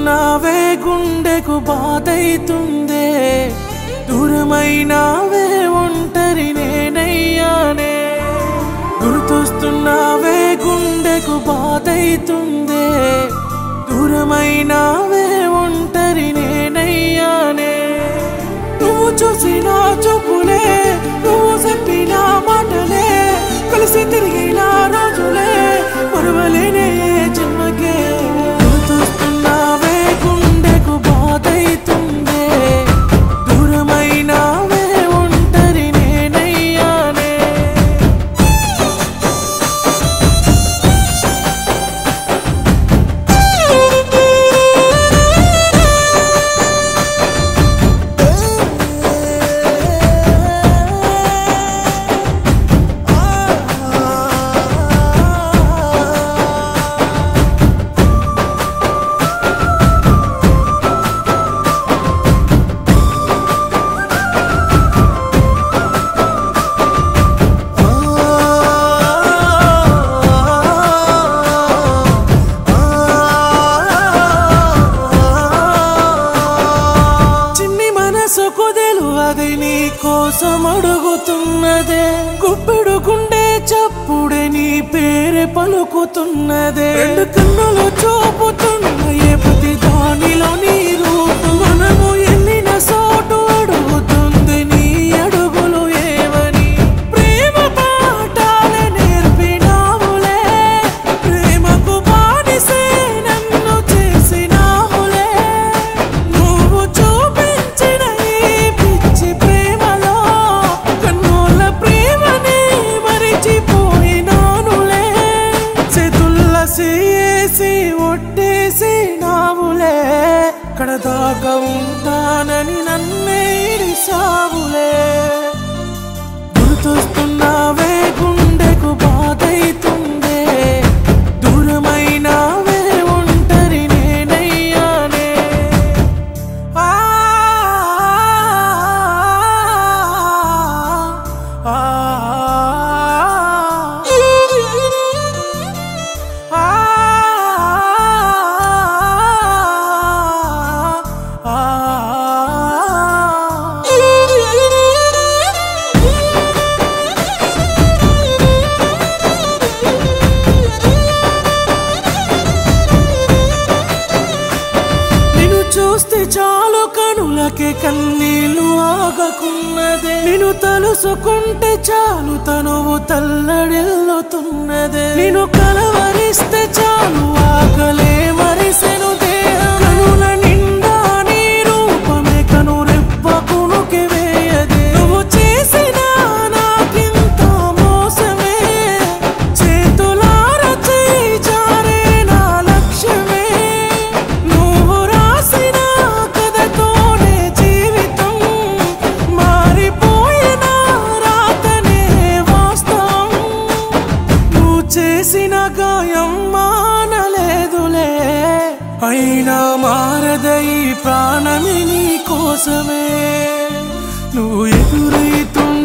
గుర్తొస్తున్నావే గుండెకు బాధైతుందే దూరమైనావే ఒంటరి నేనయ్యానే గుర్తొస్తున్నావే గుండెకు బాధైతుందే దూరమైనావే ఒంటరి నేనయ్యానే నువ్వు చూసిన చూపులే నువ్వు చెప్పిన మాటలే కలిసి తిరిగిన రోజులే మరువలేనే ఏ జన్మకే గుర్తొస్తున్నావే గుండెకు బాధైతుందే దూరమైనావే ఒంటరి నేనయ్యానే చిన్ని మనసు కుదెలు అది నీ కోసం అడుగుతున్నదే గుప్పెడు గుండె చప్పుడే నీ పేరే పలుకుతున్నదే రెండు కన్నులు చూపుతున్న ఏ ప్రతి దానిలో నీ రూపు మనము ఎల్లిన సోటు అడుగుతుంది నీ అడుగులు ఏవని ప్రేమ పాఠాలే నేర్పినావులే ప్రేమకు బానిసే నన్ను చేసినావులే నువ్వు చూపించిన ఈ పిచ్చి ప్రేమలో కన్నుల ప్రేమని మరిచిపోయినానులే చేతుల్ల చేసి ఒట్టేసి నావులే కడదాకా ఉంటానని నన్నే ఇరిసావులే గుర్తొస్తున్నావే గుండెకు బాధైతుందే దూరమైనావే ఒంటరి నేనయ్యానే ఆ ఆ నిన్ను చూస్తే చాలు కనులకే కన్నీళ్లు ఆగకున్నదే నిన్ను తలుసుకుంటే చాలు తనువు తల్లడిల్లుతున్నదే నిన్ను కలవరిస్తే చాలు ఆకలే మరిసెను దేహం కనుల నిండా నీ రూపమే కను రెప్పకునుకి వేయదే నువ్వు చేసిన నాకింత మోసమే చేతులార చేయి జారే నా లక్ష్యమే నువ్వు రాసిన కథతోనే జీవితం మారిపోయిన రాతనే వాస్తవం నువ్వు చేసిన గాయం మానలేదులే అయినా మారద ఈ ప్రాణమి నీ కోసమే నువ్వు ఎదురైతున్న